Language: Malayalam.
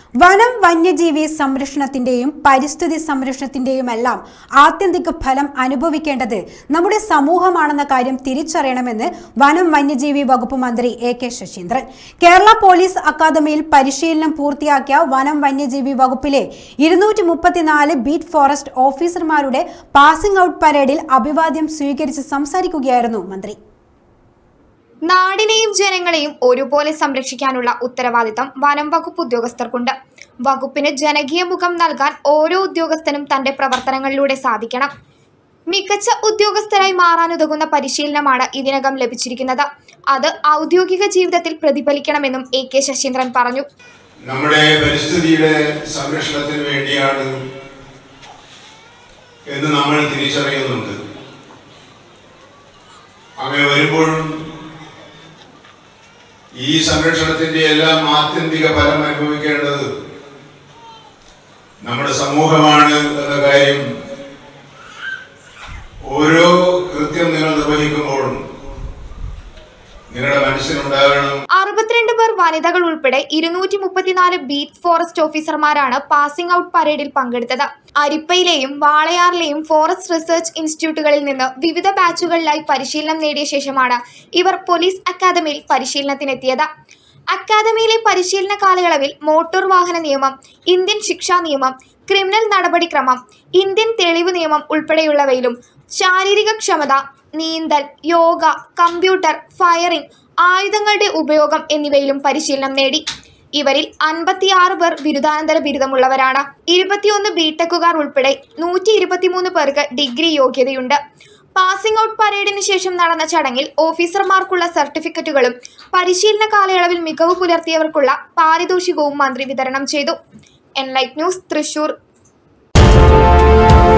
വനം വന്യജീവി സംരക്ഷണത്തിന്റെയും പരിസ്ഥിതി സംരക്ഷണത്തിന്റെയുമെല്ലാം ആത്യന്തിക ഫലം അനുഭവിക്കേണ്ടത് നമ്മുടെ സമൂഹമാണെന്ന കാര്യം തിരിച്ചറിയണമെന്ന് വനം വന്യജീവി വകുപ്പ് മന്ത്രി A K Saseendran Kerala police അക്കാദമിയിൽ പരിശീലനം പൂർത്തിയാക്കിയ വനം വന്യജീവി വകുപ്പിലെ ഇരുന്നൂറ്റി മുപ്പത്തിനാല് ബീറ്റ് ഫോറസ്റ്റ് ഓഫീസർമാരുടെ പാസിംഗ് ഔട്ട് പരേഡിൽ അഭിവാദ്യം സ്വീകരിച്ച് സംസാരിക്കുകയായിരുന്നു മന്ത്രി നാടിനെയും ജനങ്ങളെയും ഒരുപോലെ സംരക്ഷിക്കാനുള്ള ഉത്തരവാദിത്തം വനം വകുപ്പ് ഉദ്യോഗസ്ഥർക്കുണ്ട് വകുപ്പിന് ജനകീയ മുഖം നൽകാൻ ഓരോ ഉദ്യോഗസ്ഥനും തന്റെ പ്രവർത്തനങ്ങളിലൂടെ സാധിക്കണം മികച്ച ഉദ്യോഗസ്ഥരായി മാറാനുതകുന്ന പരിശീലനമാണ് ഇതിനകം ലഭിച്ചിരിക്കുന്നത് അത് ഔദ്യോഗിക ജീവിതത്തിൽ പ്രതിഫലിക്കണമെന്നും എ കെ ശശീന്ദ്രൻ പറഞ്ഞു നമ്മുടെ പരിസ്ഥിതിയുടെ സംരക്ഷണത്തിന് വേണ്ടിയാണ് എന്ന് നമ്മൾ തിരിച്ചറിയുന്നുണ്ട് അങ്ങനെ വരുമ്പോഴും ഈ സംരക്ഷണത്തിന്റെ എല്ലാം ആത്യന്തിക ഫലം അനുഭവിക്കേണ്ടത് നമ്മുടെ സമൂഹമാണ് എന്ന കാര്യം ഓരോ കൃത്യം നിങ്ങൾ നിർവഹിക്കുമ്പോഴും നിങ്ങളുടെ മനസ്സിലുണ്ടാകണം അറുപത്തിരണ്ട് പേർ വനിതകൾ ഉൾപ്പെടെ ഇരുന്നൂറ്റി മുപ്പത്തിനാല് ബീറ്റ് ഫോറസ്റ്റ് ഓഫീസർമാരാണ് പാസിംഗ് ഔട്ട് പരേഡിൽ പങ്കെടുത്തത് അരിപ്പയിലെയും വാളയാറിലെയും ഫോറസ്റ്റ് റിസർച്ച് ഇൻസ്റ്റിറ്റ്യൂട്ടുകളിൽ നിന്ന് വിവിധ ബാച്ചുകളിലായി പരിശീലനം നേടിയ ശേഷമാണ് ഇവർ പോലീസ് അക്കാദമിയിൽ പരിശീലനത്തിനെത്തിയത് അക്കാദമിയിലെ പരിശീലന കാലയളവിൽ മോട്ടോർ വാഹന നിയമം ഇന്ത്യൻ ശിക്ഷാ നിയമം ക്രിമിനൽ നടപടിക്രമം ഇന്ത്യൻ തെളിവ് നിയമം ഉൾപ്പെടെയുള്ളവയിലും ശാരീരിക ക്ഷമത നീന്തൽ യോഗ കമ്പ്യൂട്ടർ ഫയറിംഗ് ആയുധങ്ങളുടെ ഉപയോഗം എന്നിവയിലും പരിശീലനം നേടി ഇവരിൽ അൻപത്തിയാറ് പേർ ബിരുദാനന്തര ബിരുദമുള്ളവരാണ് ഇരുപത്തിയൊന്ന് ബിടെക്കുകാർ ഉൾപ്പെടെ നൂറ്റി ഇരുപത്തിമൂന്ന് പേർക്ക് ഡിഗ്രി യോഗ്യതയുണ്ട് പാസിംഗ് ഔട്ട് പരേഡിന് ശേഷം നടന്ന ചടങ്ങിൽ ഓഫീസർമാർക്കുള്ള സർട്ടിഫിക്കറ്റുകളും പരിശീലന കാലയളവിൽ മികവ് പുലർത്തിയവർക്കുള്ള പാരിതോഷികവും മന്ത്രി വിതരണം ചെയ്തു എൻലൈറ്റ് ന്യൂസ് തൃശൂർ